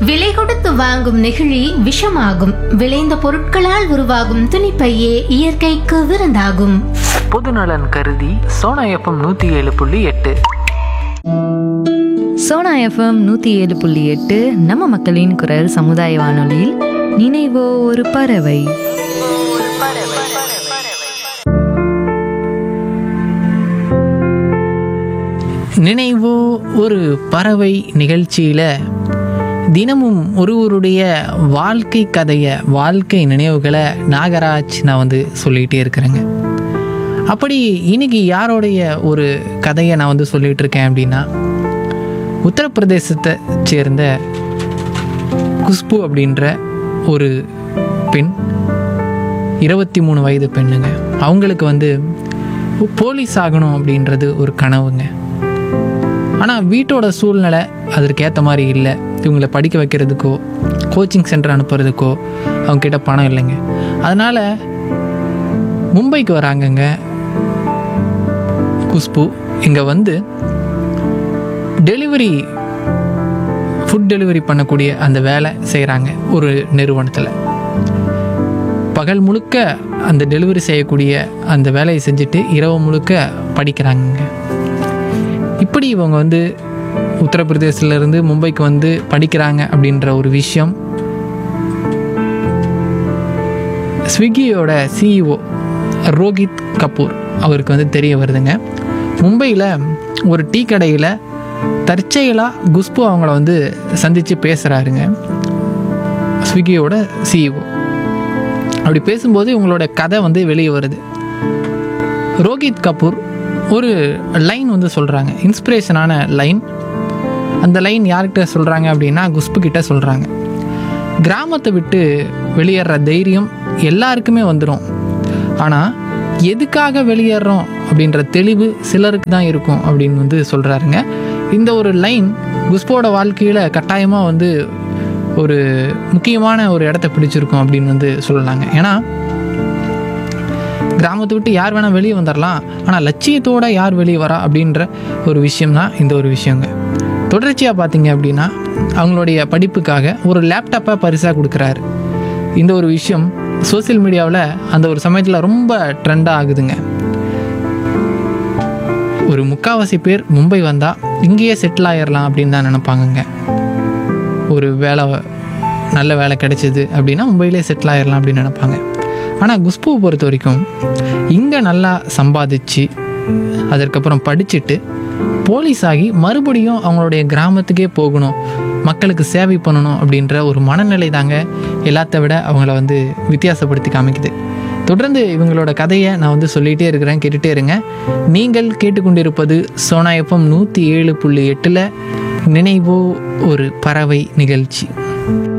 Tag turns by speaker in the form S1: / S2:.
S1: விலை கொடுத்து வாங்கும் நெகிழி விஷமாகும் விளைந்த பொருட்களால் உருவாகும் துணிப்பையே இயற்கைக்கு விருந்தாகும்
S2: பொதுநலன் கருதி சோனா எஃப்எம் நூற்றி ஏழு புள்ளி எட்டு
S3: சோனா எஃப்எம் நூற்றி ஏழு புள்ளி எட்டு நம்ம மக்களின் குரல் சமுதாய வானொலியில் நினைவோ ஒரு பறவை
S2: நினைவோ ஒரு பறவை நிகழ்ச்சியில் தினமும் ஒருவருடைய வாழ்க்கை கதையை வாழ்க்கை நினைவுகளை நாகராஜ் நான் வந்து சொல்லிகிட்டே இருக்கிறேங்க அப்படி இன்னைக்கு யாரோடைய ஒரு கதையை நான் வந்து சொல்லிகிட்டு இருக்கேன் அப்படின்னா உத்தரப்பிரதேசத்தை சேர்ந்த குஷ்பு அப்படின்ற ஒரு பெண் இருபத்தி மூணு வயது பெண்ணுங்க அவங்களுக்கு வந்து போலீஸ் ஆகணும் அப்படின்றது ஒரு கனவுங்க ஆனால் வீட்டோட சூழ்நிலை அதற்கேற்ற மாதிரி இல்லை இவங்களை படிக்க வைக்கிறதுக்கோ கோச்சிங் சென்டர் அனுப்புறதுக்கோ அவங்கக்கிட்ட பணம் இல்லைங்க அதனால் மும்பைக்கு வராங்கங்க குஷ்பு இங்கே வந்து டெலிவரி ஃபுட் டெலிவரி பண்ணக்கூடிய அந்த வேலை செய்கிறாங்க ஒரு நிறுவனத்தில் பகல் முழுக்க அந்த டெலிவரி செய்யக்கூடிய அந்த வேலையை செஞ்சுட்டு இரவு முழுக்க படிக்கிறாங்கங்க இப்படி இவங்க வந்து உத்தரப்பிரதேசத்துலேருந்து மும்பைக்கு வந்து படிக்கிறாங்க அப்படின்ற ஒரு விஷயம் ஸ்விக்கியோட சிஇஓ ரோஹித் கபூர் அவருக்கு வந்து தெரிய வருதுங்க மும்பையில் ஒரு டீ கடையில் தற்செயலாக குஷ்பு அவங்கள வந்து சந்தித்து பேசுகிறாருங்க ஸ்விக்கியோட சிஇஓ அப்படி பேசும்போது இவங்களோட கதை வந்து வெளியே வருது ரோஹித் கபூர் ஒரு லைன் வந்து சொல்கிறாங்க இன்ஸ்பிரேஷனான லைன் அந்த லைன் யார்கிட்ட சொல்கிறாங்க அப்படின்னா குஷ்பு கிட்ட சொல்கிறாங்க கிராமத்தை விட்டு வெளியேற தைரியம் எல்லாருக்குமே வந்துடும் ஆனால் எதுக்காக வெளியேறோம் அப்படின்ற தெளிவு சிலருக்கு தான் இருக்கும் அப்படின்னு வந்து சொல்கிறாருங்க இந்த ஒரு லைன் குஷ்போட வாழ்க்கையில் கட்டாயமாக வந்து ஒரு முக்கியமான ஒரு இடத்த பிடிச்சிருக்கும் அப்படின்னு வந்து சொல்லலாங்க ஏன்னா கிராமத்தை விட்டு யார் வேணால் வெளியே வந்துடலாம் ஆனால் லட்சியத்தோட யார் வெளியே வரா அப்படின்ற ஒரு விஷயம் தான் இந்த ஒரு விஷயங்க தொடர்ச்சியாக பார்த்தீங்க அப்படின்னா அவங்களுடைய படிப்புக்காக ஒரு லேப்டாப்பை பரிசாக கொடுக்குறாரு இந்த ஒரு விஷயம் சோஷியல் மீடியாவில் அந்த ஒரு சமயத்தில் ரொம்ப ட்ரெண்டாக ஆகுதுங்க ஒரு முக்காவாசி பேர் மும்பை வந்தால் இங்கேயே செட்டில் ஆயிடலாம் அப்படின்னு தான் நினைப்பாங்கங்க ஒரு வேலை நல்ல வேலை கிடைச்சிது அப்படின்னா மும்பையிலே செட்டில் ஆயிடலாம் அப்படின்னு நினைப்பாங்க ஆனால் குஷ்புவை பொறுத்த வரைக்கும் இங்கே நல்லா சம்பாதிச்சு அதற்கப்புறம் படிச்சுட்டு போலீஸ் ஆகி மறுபடியும் அவங்களுடைய கிராமத்துக்கே போகணும் மக்களுக்கு சேவை பண்ணணும் அப்படின்ற ஒரு மனநிலை தாங்க எல்லாத்த விட அவங்கள வந்து வித்தியாசப்படுத்தி காமிக்குது தொடர்ந்து இவங்களோட கதையை நான் வந்து சொல்லிகிட்டே இருக்கிறேன் கேட்டுகிட்டே இருங்க நீங்கள் கேட்டுக்கொண்டிருப்பது சோனா எஃப்எம் நூற்றி ஏழு புள்ளி எட்டில் நினைவோ ஒரு பறவை நிகழ்ச்சி